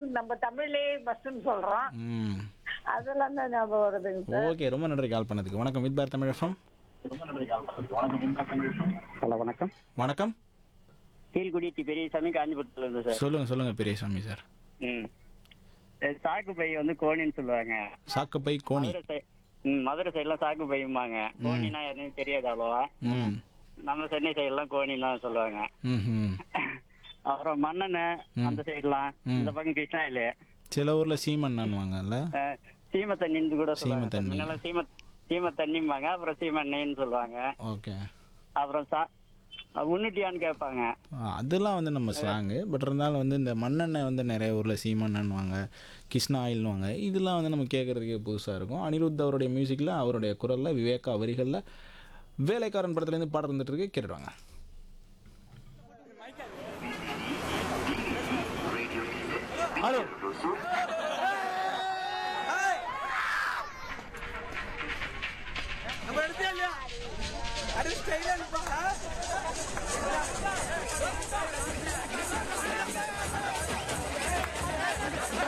நம்ம தமிழ்லயே பஸ்ன்னு சொல்றோம் ம் அதெல்லாம் தான் ஞாபகம் வருதுங்க சார் ஓகே ரொம்ப நன்றி கால் பண்ணதுக்கு வணக்கம் வித் பார் தமிழ் எஃப்எம் ஹலோ வணக்கம் வணக்கம் கீழ்குடி டி பெரியசாமி காஞ்சிபுரத்துல இருந்து சார் சொல்லுங்க சொல்லுங்க பெரியசாமி சார் ம் அஹ் சாக்கு பை வந்து கோணின்னு சொல்லுவாங்க சாக்கப்பை கோணி மதுரை சை- ம் மதுரை சைட்லாம் சாக்கு பையும்பாங்க கோணினா எதுவும் தெரியாது அவ்வளோவா ம் நம்ம சென்னை சைட்லாம் கோணின்னு தான் சொல்லுவாங்க ம் ம் அப்புறம் மண்ணெண்ணெய் அந்த சைட்லாம் இந்த பக்கம் கிருஷ்ணாயில் சில ஊர்ல சீமண்ணான்வாங்கல்ல சீம தண்ணின்னு கூட சொல்லுவாங்க சீம தண்ணி. முன்னெல்லாம் சீம சீம தண்ணிம்பாங்க அப்புறம் சீமெண்ணெய்ன்னு சொல்லுவாங்க ஓகே அப்புறம் சா உன்னிட்டியான்னு கேட்பாங்க அதெல்லாம் வந்து நம்ம ஸ்லாங்கு பட் இருந்தாலும் வந்து இந்த மண்ணெண்ணெய் வந்து நிறைய ஊரில் சீமண்ணன்வாங்க கிருஷ்ணா ஆயில்னுவாங்க இதெல்லாம் வந்து நம்ம கேட்குறதுக்கே புதுசாக இருக்கும் அனிருத் அவருடைய மியூசிக்கில் அவருடைய குரலில் விவேகா வரிகளில் வேலைக்காரன் படத்துலேருந்து பாடம் வந்துட்டு இருக்கு கேட்டுருவாங்க ஹலோ நம்ம எடுத்தே இல்லையா அது ஸ்டைலா இருப்பா